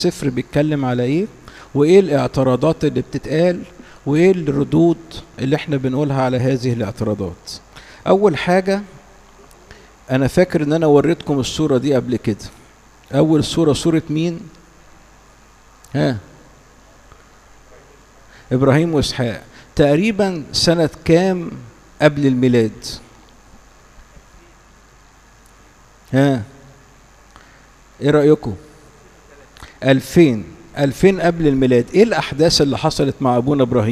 السفر بيتكلم على ايه وايه الاعتراضات اللي بتتقال وايه الردود اللي احنا بنقولها على هذه الاعتراضات اول حاجة انا فاكر ان انا وريتكم الصورة دي قبل كده اول صورة صورة مين ها ابراهيم واسحاق تقريبا سنة كام قبل الميلاد ها ايه رأيكم ألفين ألفين قبل الميلاد ايه الأحداث اللي حصلت مع أبونا إبراهيم